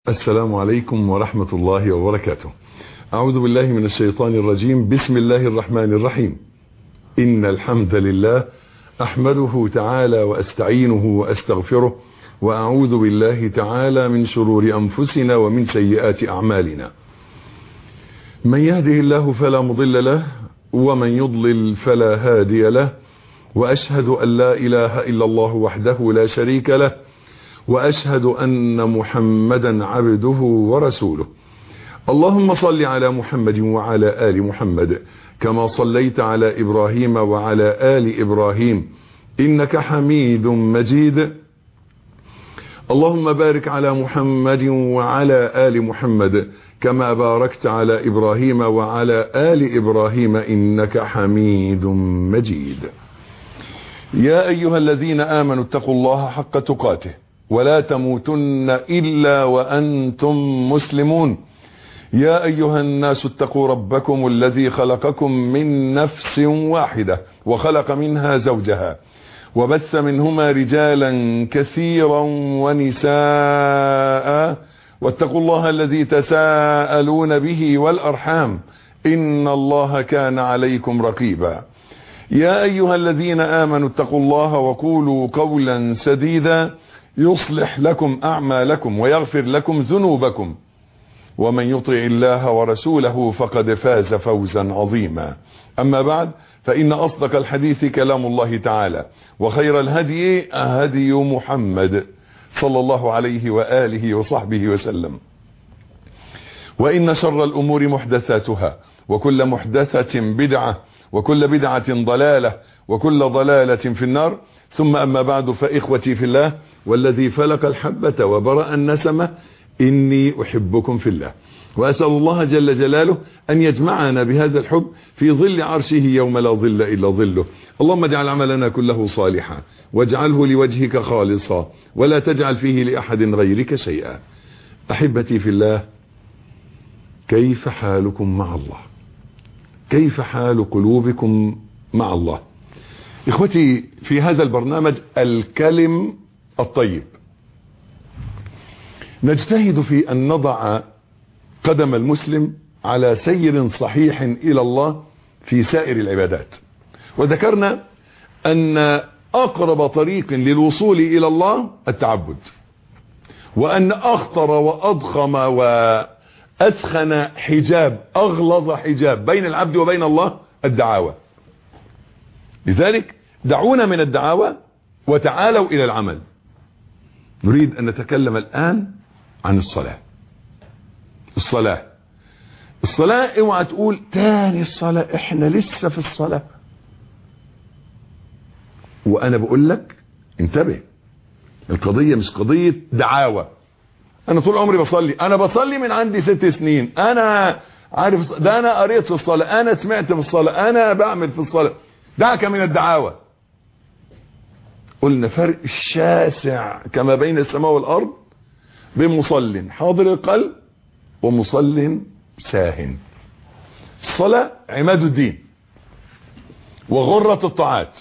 السلام عليكم ورحمة الله وبركاته أعوذ بالله من الشيطان الرجيم بسم الله الرحمن الرحيم إن الحمد لله أحمده تعالى وأستعينه وأستغفره وأعوذ بالله تعالى من شرور أنفسنا ومن سيئات أعمالنا من يهده الله فلا مضل له ومن يضلل فلا هادي له وأشهد أن لا إله إلا الله وحده لا شريك له واشهد ان محمدا عبده ورسوله اللهم صل على محمد وعلى ال محمد كما صليت على ابراهيم وعلى ال ابراهيم انك حميد مجيد اللهم بارك على محمد وعلى ال محمد كما باركت على ابراهيم وعلى ال ابراهيم انك حميد مجيد يا ايها الذين امنوا اتقوا الله حق تقاته ولا تموتن الا وانتم مسلمون يا ايها الناس اتقوا ربكم الذي خلقكم من نفس واحده وخلق منها زوجها وبث منهما رجالا كثيرا ونساء واتقوا الله الذي تساءلون به والارحام ان الله كان عليكم رقيبا يا ايها الذين امنوا اتقوا الله وقولوا قولا سديدا يصلح لكم اعمالكم ويغفر لكم ذنوبكم ومن يطع الله ورسوله فقد فاز فوزا عظيما اما بعد فان اصدق الحديث كلام الله تعالى وخير الهدي هدي محمد صلى الله عليه واله وصحبه وسلم وان شر الامور محدثاتها وكل محدثه بدعه وكل بدعه ضلاله وكل ضلاله في النار ثم أما بعد فإخوتي في الله والذي فلق الحبة وبرأ النسمة إني أحبكم في الله وأسأل الله جل جلاله أن يجمعنا بهذا الحب في ظل عرشه يوم لا ظل إلا ظله اللهم اجعل عملنا كله صالحا واجعله لوجهك خالصا ولا تجعل فيه لأحد غيرك شيئا أحبتي في الله كيف حالكم مع الله كيف حال قلوبكم مع الله اخوتي في هذا البرنامج الكلم الطيب نجتهد في ان نضع قدم المسلم على سير صحيح الى الله في سائر العبادات وذكرنا ان اقرب طريق للوصول الى الله التعبد وان اخطر واضخم واثخن حجاب اغلظ حجاب بين العبد وبين الله الدعاوى لذلك دعونا من الدعاوى وتعالوا الى العمل نريد ان نتكلم الان عن الصلاة الصلاة الصلاة اوعى تقول تاني الصلاة احنا لسه في الصلاة وانا بقول لك انتبه القضية مش قضية دعاوى انا طول عمري بصلي انا بصلي من عندي ست سنين انا عارف ده انا قريت في الصلاة انا سمعت في الصلاة انا بعمل في الصلاة دعك من الدعاوى قلنا فرق شاسع كما بين السماء والارض بين مصل حاضر القلب ومصل ساهن الصلاة عماد الدين وغرة الطاعات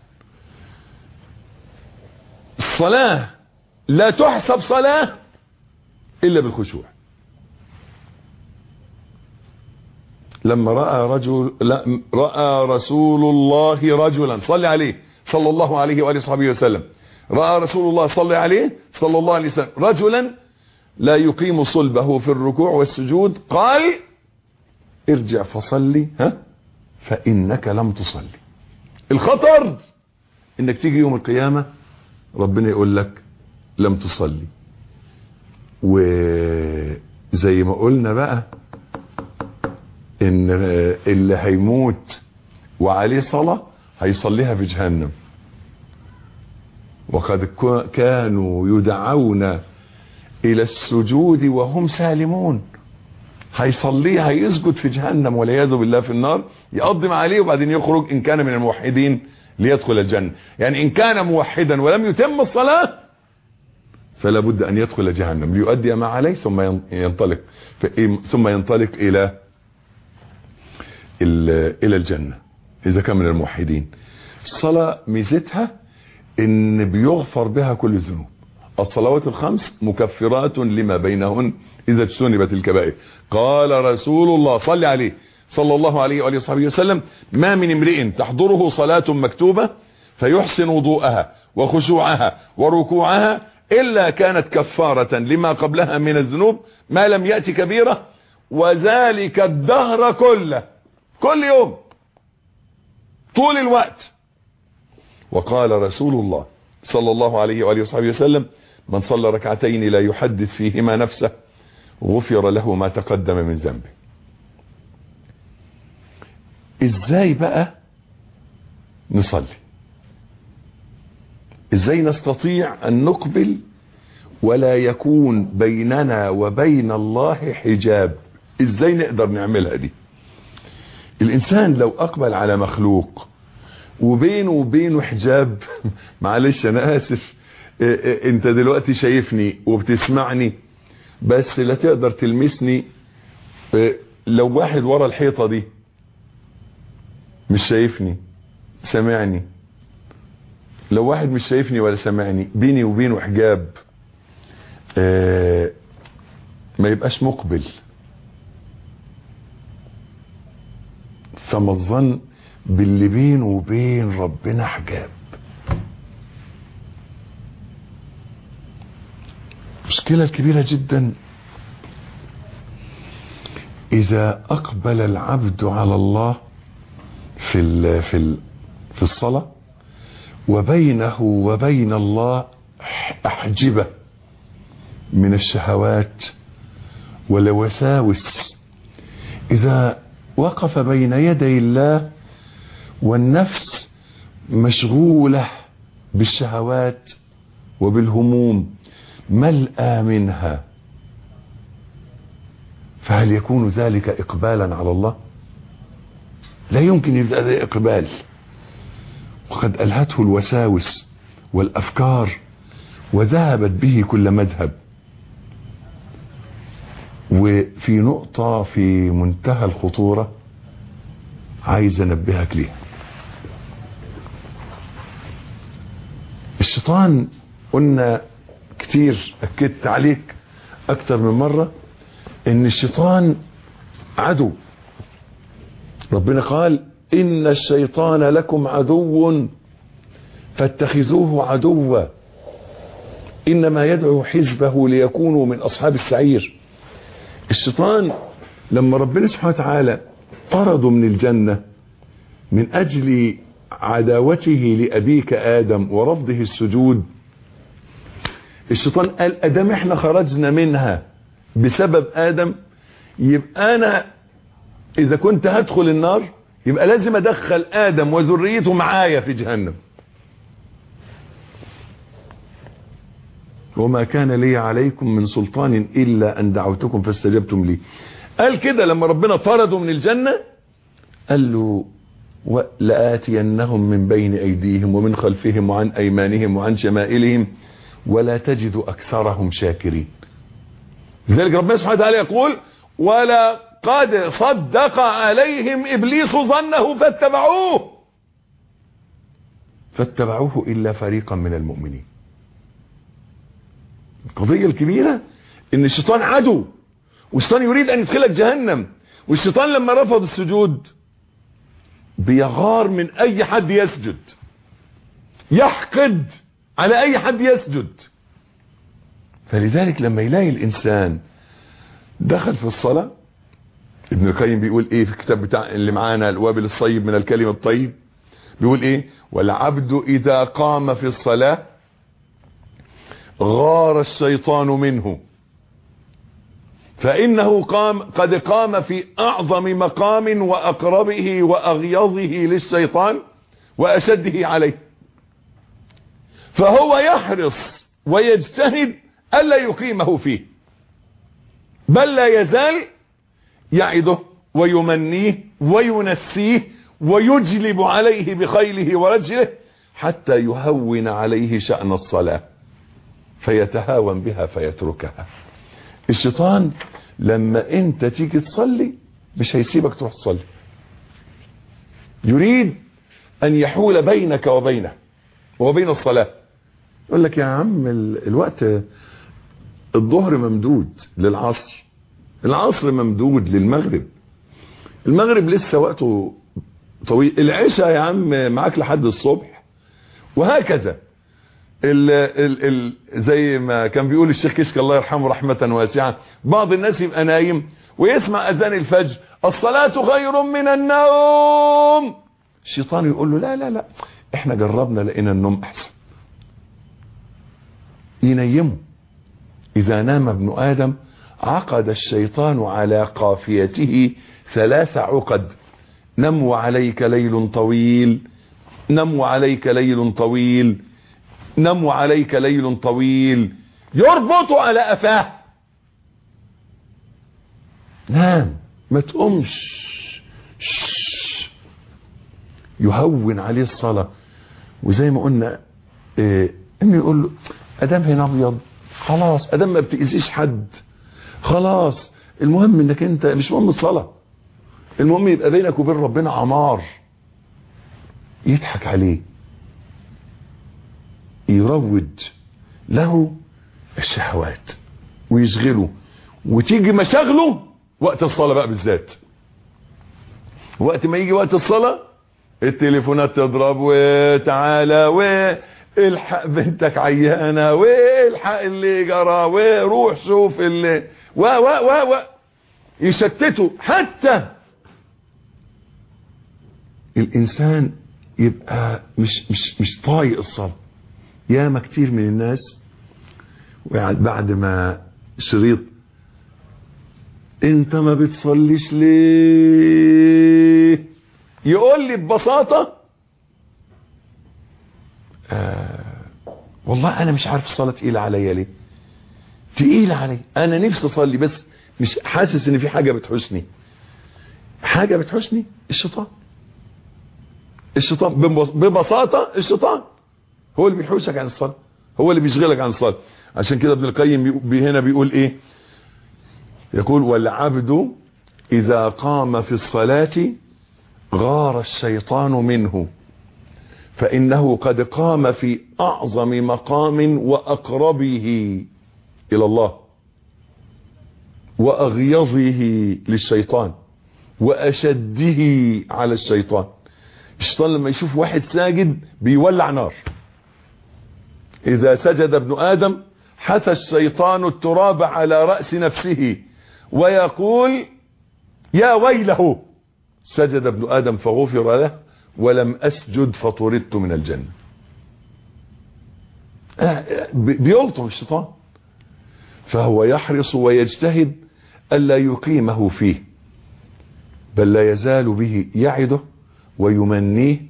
الصلاة لا تحسب صلاة إلا بالخشوع لما رأى رجل لا رأى رسول الله رجلا صلى عليه صلى الله عليه وآله وصحبه وسلم رأى رسول الله صلى عليه صلى الله عليه وسلم رجلا لا يقيم صلبه في الركوع والسجود قال ارجع فصلي ها فإنك لم تصلي الخطر انك تيجي يوم القيامة ربنا يقول لك لم تصلي وزي ما قلنا بقى ان اللي هيموت وعليه صلاة هيصليها في جهنم وقد كانوا يدعون الى السجود وهم سالمون هيصليها هيسجد في جهنم والعياذ بالله في النار يقدم عليه وبعدين يخرج ان كان من الموحدين ليدخل الجنة يعني ان كان موحدا ولم يتم الصلاة فلا بد ان يدخل جهنم ليؤدي ما عليه ثم ينطلق ثم ينطلق الى الى الجنة اذا كان من الموحدين الصلاة ميزتها ان بيغفر بها كل الذنوب الصلوات الخمس مكفرات لما بينهن اذا اجتنبت الكبائر قال رسول الله صلى عليه صلى الله عليه واله وصحبه وسلم ما من امرئ تحضره صلاه مكتوبه فيحسن وضوءها وخشوعها وركوعها الا كانت كفاره لما قبلها من الذنوب ما لم يات كبيره وذلك الدهر كله كل يوم طول الوقت وقال رسول الله صلى الله عليه واله وصحبه وسلم من صلى ركعتين لا يحدث فيهما نفسه غفر له ما تقدم من ذنبه ازاي بقى نصلي ازاي نستطيع ان نقبل ولا يكون بيننا وبين الله حجاب ازاي نقدر نعملها دي الانسان لو اقبل على مخلوق وبينه وبينه حجاب معلش انا اسف إيه إيه انت دلوقتي شايفني وبتسمعني بس لا تقدر تلمسني إيه لو واحد ورا الحيطه دي مش شايفني سامعني لو واحد مش شايفني ولا سامعني بيني وبينه حجاب ما يبقاش مقبل فما الظن باللي بينه وبين ربنا حجاب المشكلة الكبيرة جدا إذا أقبل العبد على الله في ال في ال في الصلاة وبينه وبين الله أحجبة من الشهوات والوساوس إذا وقف بين يدي الله والنفس مشغولة بالشهوات وبالهموم ملأى منها فهل يكون ذلك إقبالا على الله لا يمكن يبدأ ذلك إقبال وقد ألهته الوساوس والأفكار وذهبت به كل مذهب وفي نقطة في منتهى الخطورة عايز انبهك ليها الشيطان قلنا كتير اكدت عليك اكتر من مرة ان الشيطان عدو ربنا قال ان الشيطان لكم عدو فاتخذوه عدوا انما يدعو حزبه ليكونوا من اصحاب السعير الشيطان لما ربنا سبحانه وتعالى طرده من الجنة من أجل عداوته لأبيك آدم ورفضه السجود الشيطان قال أدام احنا خرجنا منها بسبب آدم يبقى أنا إذا كنت هدخل النار يبقى لازم أدخل آدم وذريته معايا في جهنم وما كان لي عليكم من سلطان إلا أن دعوتكم فاستجبتم لي قال كده لما ربنا طرده من الجنة قال له لآتينهم من بين أيديهم ومن خلفهم وعن أيمانهم وعن شمائلهم ولا تجد أكثرهم شاكرين لذلك ربنا سبحانه وتعالى يقول ولا قد صدق عليهم إبليس ظنه فاتبعوه فاتبعوه إلا فريقا من المؤمنين القضية الكبيرة ان الشيطان عدو والشيطان يريد ان يدخلك جهنم والشيطان لما رفض السجود بيغار من اي حد يسجد يحقد على اي حد يسجد فلذلك لما يلاقي الانسان دخل في الصلاة ابن القيم بيقول ايه في الكتاب بتاع اللي معانا الوابل الصيب من الكلم الطيب بيقول ايه والعبد اذا قام في الصلاه غار الشيطان منه فإنه قام قد قام في أعظم مقام وأقربه وأغيظه للشيطان وأشده عليه فهو يحرص ويجتهد ألا يقيمه فيه بل لا يزال يعده ويمنيه وينسيه ويجلب عليه بخيله ورجله حتى يهون عليه شأن الصلاه فيتهاون بها فيتركها الشيطان لما انت تيجي تصلي مش هيسيبك تروح تصلي يريد ان يحول بينك وبينه وبين الصلاة يقول لك يا عم ال- الوقت الظهر ممدود للعصر العصر ممدود للمغرب المغرب لسه وقته طويل العشاء يا عم معاك لحد الصبح وهكذا ال ال ال زي ما كان بيقول الشيخ كشك الله يرحمه رحمة واسعة بعض الناس يبقى نايم ويسمع أذان الفجر الصلاة خير من النوم الشيطان يقول له لا لا لا احنا جربنا لقينا النوم أحسن ينيمه إذا نام ابن آدم عقد الشيطان على قافيته ثلاث عقد نم وعليك ليل طويل نم وعليك ليل طويل نم وعليك ليل طويل يربط على أفاه نام ما تقومش شش. يهون عليه الصلاة وزي ما قلنا إيه انه يقول له ادام هنا ابيض خلاص ادام ما بتأذيش حد خلاص المهم انك انت مش مهم الصلاة المهم يبقى بينك وبين ربنا عمار يضحك عليه يروج له الشهوات ويشغله وتيجي مشاغله وقت الصلاة بقى بالذات وقت ما يجي وقت الصلاة التليفونات تضرب وتعالى والحق بنتك عيانة والحق اللي جرى وروح شوف اللي و و و و يشتتوا حتى الانسان يبقى مش مش مش طايق الصلاة ياما كتير من الناس بعد ما شريط انت ما بتصليش ليه يقول لي ببساطة آه والله انا مش عارف الصلاة تقيلة عليا ليه تقيلة عليا انا نفسي اصلي بس مش حاسس ان في حاجة بتحوشني حاجة بتحوشني الشيطان الشيطان ببس- ببساطة الشيطان هو اللي بيحوشك عن الصلاة هو اللي بيشغلك عن الصلاة عشان كده ابن القيم بي- بي هنا بيقول ايه يقول والعبد اذا قام في الصلاة غار الشيطان منه فانه قد قام في اعظم مقام واقربه الى الله واغيظه للشيطان واشده على الشيطان الشيطان لما يشوف واحد ساجد بيولع نار إذا سجد ابن آدم حث الشيطان التراب على رأس نفسه ويقول يا ويله سجد ابن آدم فغفر له ولم أسجد فطردت من الجنة آه، بي- بيلطم الشيطان فهو يحرص ويجتهد ألا يقيمه فيه بل لا يزال به يعده ويمنيه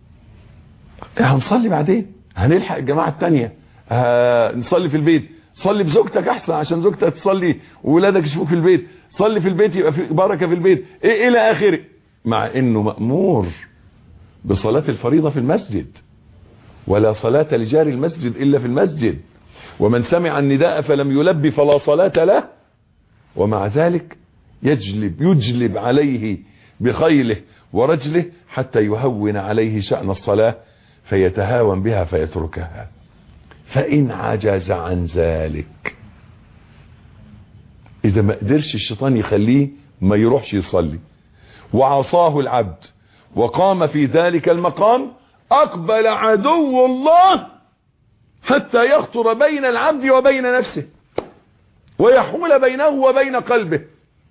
هنصلي بعدين هنلحق الجماعة التانية ها نصلي في البيت صلي بزوجتك احسن عشان زوجتك تصلي وولادك يشوفوك في البيت صلي في البيت يبقى في بركة في البيت إيه الى اخره مع انه مأمور بصلاة الفريضة في المسجد ولا صلاة لجار المسجد الا في المسجد ومن سمع النداء فلم يلبي فلا صلاة له ومع ذلك يجلب يجلب عليه بخيله ورجله حتى يهون عليه شأن الصلاة فيتهاون بها فيتركها فإن عجز عن ذلك إذا ما قدرش الشيطان يخليه ما يروحش يصلي وعصاه العبد وقام في ذلك المقام أقبل عدو الله حتى يخطر بين العبد وبين نفسه ويحول بينه وبين قلبه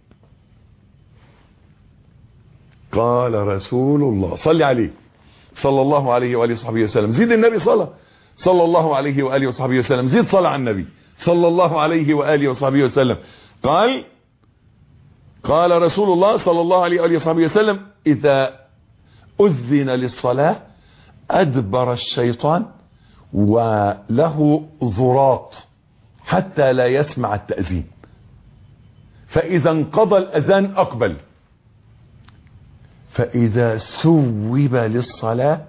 قال رسول الله صلي عليه صلى الله عليه وآله وصحبه وسلم زيد النبي صلى صلى الله عليه وآله وصحبه وسلم زيد صلى على النبي صلى الله عليه وآله وصحبه وسلم قال قال رسول الله صلى الله عليه وآله وصحبه وسلم إذا أذن للصلاة أدبر الشيطان وله ضراط حتى لا يسمع التأذين فإذا انقضى الأذان أقبل فإذا سوب للصلاة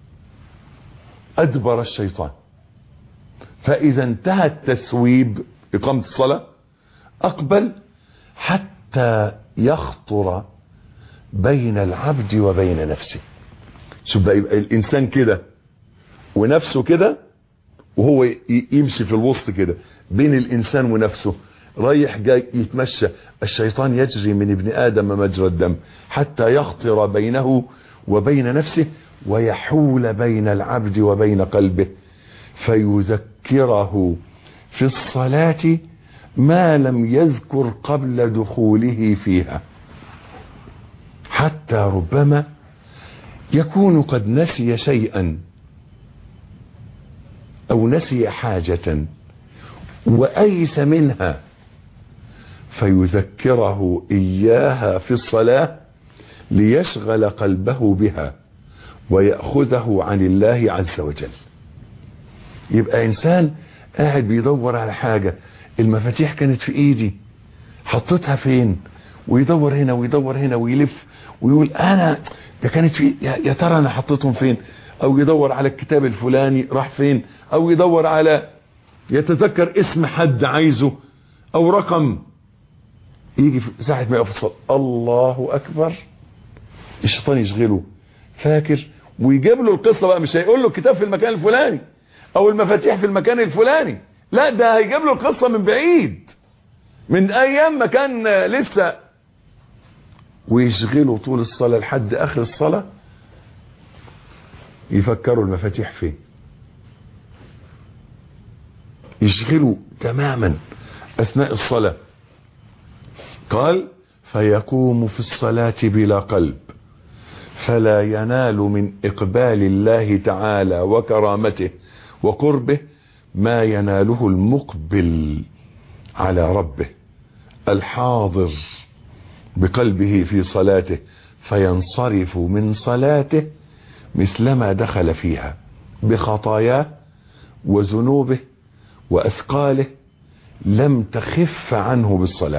أدبر الشيطان فإذا انتهى التسويب إقامة الصلاة أقبل حتى يخطر بين العبد وبين نفسه شوف بقى يبقى الإنسان كده ونفسه كده وهو ي- يمشي في الوسط كده بين الانسان ونفسه رايح جاي يتمشى الشيطان يجري من ابن ادم مجرى الدم حتى يخطر بينه وبين نفسه ويحول بين العبد وبين قلبه فيذكره في الصلاه ما لم يذكر قبل دخوله فيها حتى ربما يكون قد نسي شيئا او نسي حاجه وايس منها فيذكره اياها في الصلاه ليشغل قلبه بها وياخذه عن الله عز وجل يبقى انسان قاعد بيدور على حاجه المفاتيح كانت في ايدي حطيتها فين ويدور هنا ويدور هنا ويلف ويقول انا ده كانت في يا, يا ترى انا حطيتهم فين او يدور على الكتاب الفلاني راح فين او يدور على يتذكر اسم حد عايزه او رقم يجي في ساعة ما يقف الصلاة الله أكبر الشيطان يشغله فاكر ويجيب له القصة بقى مش هيقول له الكتاب في المكان الفلاني أو المفاتيح في المكان الفلاني لا ده هيجيب له القصة من بعيد من أيام ما كان لسه ويشغله طول الصلاة لحد آخر الصلاة يفكروا المفاتيح فين يشغلوا تماما أثناء الصلاة قال فيقوم في الصلاة بلا قلب فلا ينال من إقبال الله تعالى وكرامته وقربه ما يناله المقبل على ربه الحاضر بقلبه في صلاته فينصرف من صلاته مثلما دخل فيها بخطاياه وذنوبه واثقاله لم تخف عنه بالصلاه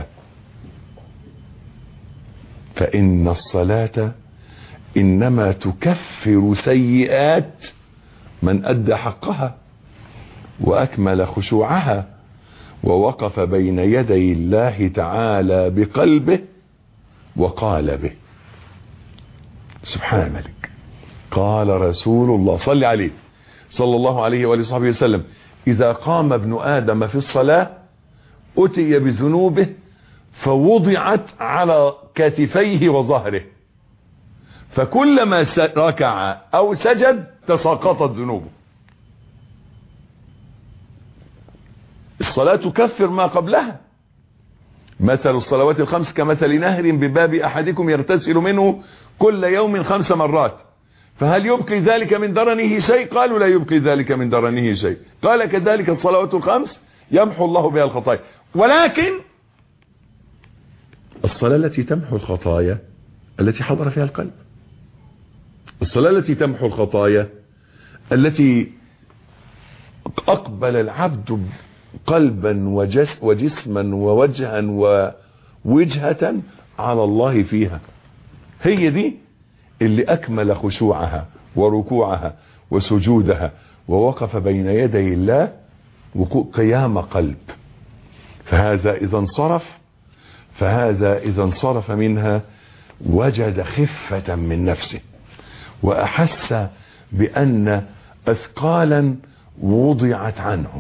فان الصلاه انما تكفر سيئات من ادى حقها واكمل خشوعها ووقف بين يدي الله تعالى بقلبه وقال به سبحان الملك قال رسول الله صل عليه صلى الله عليه وآله وصحبه وسلم إذا قام ابن آدم في الصلاة أتي بذنوبه فوضعت على كتفيه وظهره فكلما ركع أو سجد تساقطت ذنوبه الصلاة تكفر ما قبلها مثل الصلوات الخمس كمثل نهر بباب أحدكم يغتسل منه كل يوم خمس مرات فهل يبقي ذلك من درنه شيء قالوا لا يبقي ذلك من درنه شيء قال كذلك الصلوات الخمس يمحو الله بها الخطايا ولكن الصلاة التي تمحو الخطايا التي حضر فيها القلب الصلاة التي تمحو الخطايا التي أقبل العبد قلبا وجس وجسما ووجها ووجهة على الله فيها هي دي اللي أكمل خشوعها وركوعها وسجودها ووقف بين يدي الله قيام قلب فهذا إذا انصرف فهذا إذا انصرف منها وجد خفة من نفسه وأحس بأن أثقالا وضعت عنه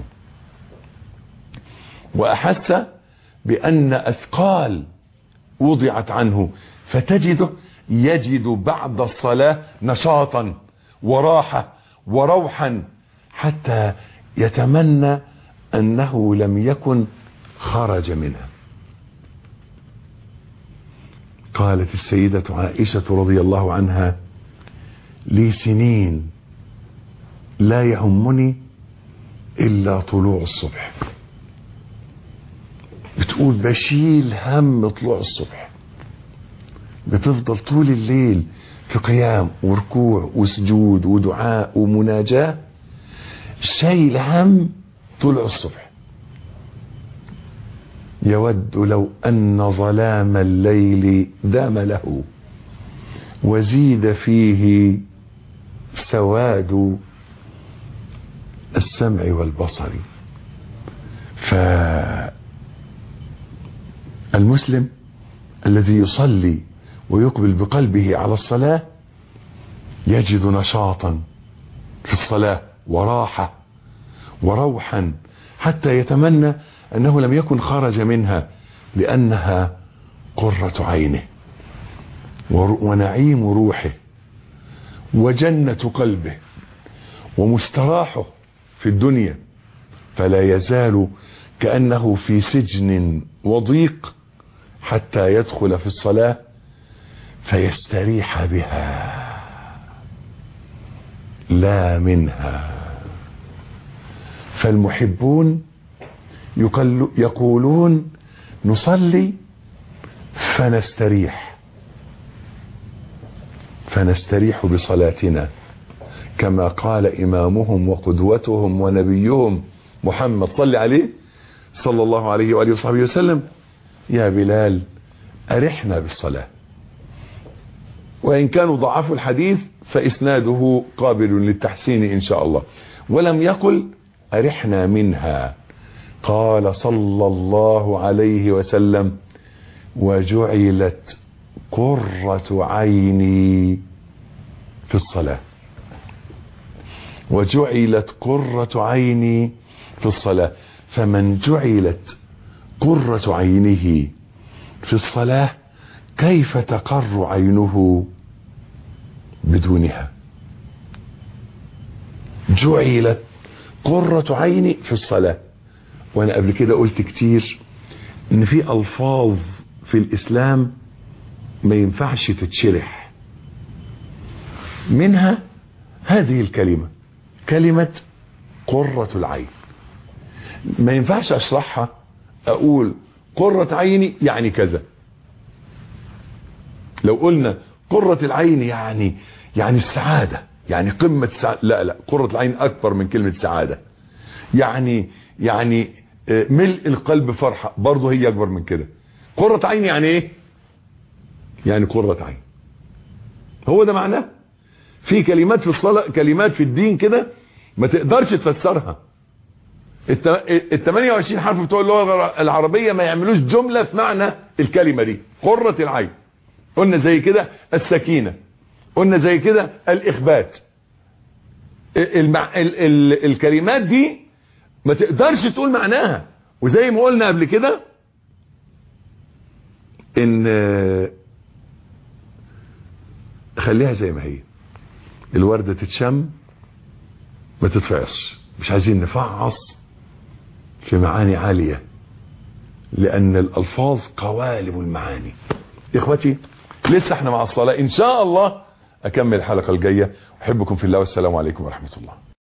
وأحس بأن أثقال وضعت عنه فتجده يجد بعد الصلاة نشاطا وراحة وروحا حتى يتمنى أنه لم يكن خرج منها قالت السيدة عائشة رضي الله عنها لي سنين لا يهمني إلا طلوع الصبح بتقول بشيل هم طلوع الصبح بتفضل طول الليل في قيام وركوع وسجود ودعاء ومناجاة شايل هم طلوع الصبح يود لو أن ظلام الليل دام له وزيد فيه سواد السمع والبصر فالمسلم الذي يصلي ويقبل بقلبه على الصلاة يجد نشاطا في الصلاة وراحة وروحا حتى يتمنى انه لم يكن خرج منها لانها قرة عينه ونعيم روحه وجنة قلبه ومستراحه في الدنيا فلا يزال كأنه في سجن وضيق حتى يدخل في الصلاة فيستريح بها لا منها فالمحبون يقولون نصلي فنستريح فنستريح بصلاتنا كما قال إمامهم وقدوتهم ونبيهم محمد صل عليه صلى الله عليه وآله وصحبه وسلم يا بلال أرحنا بالصلاة وإن كانوا ضعفوا الحديث فإسناده قابل للتحسين إن شاء الله ولم يقل أرحنا منها قال صلى الله عليه وسلم وجعلت قرة عيني في الصلاة وجعلت قرة عيني في الصلاة فمن جعلت قرة عينه في الصلاة كيف تقر عينه بدونها جعلت قرة عيني في الصلاة وانا قبل كده قلت كتير ان في الفاظ في الاسلام ما ينفعش تتشرح منها هذه الكلمة كلمة قرة العين ما ينفعش اشرحها اقول قرة عيني يعني كذا لو قلنا قرة العين يعني يعني السعادة يعني قمة السعادة لا لا قرة العين أكبر من كلمة سعادة يعني يعني ملء القلب فرحة برضه هي أكبر من كده قرة عين يعني إيه؟ يعني قرة عين هو ده معناه في كلمات في الصلاة كلمات في الدين كده ما تقدرش تفسرها ال 28 حرف بتوع اللغة العربية ما يعملوش جملة في معنى الكلمة دي قرة العين قلنا زي كده السكينة قلنا زي كده الإخبات المع... ال... ال... الكلمات دي ما تقدرش تقول معناها وزي ما قلنا قبل كده ان خليها زي ما هي الوردة تتشم ما تتفعصش مش عايزين نفعص في معاني عالية لأن الألفاظ قوالب المعاني إخوتي لسه احنا مع الصلاة إن شاء الله أكمل الحلقة الجاية أحبكم في الله والسلام عليكم ورحمة الله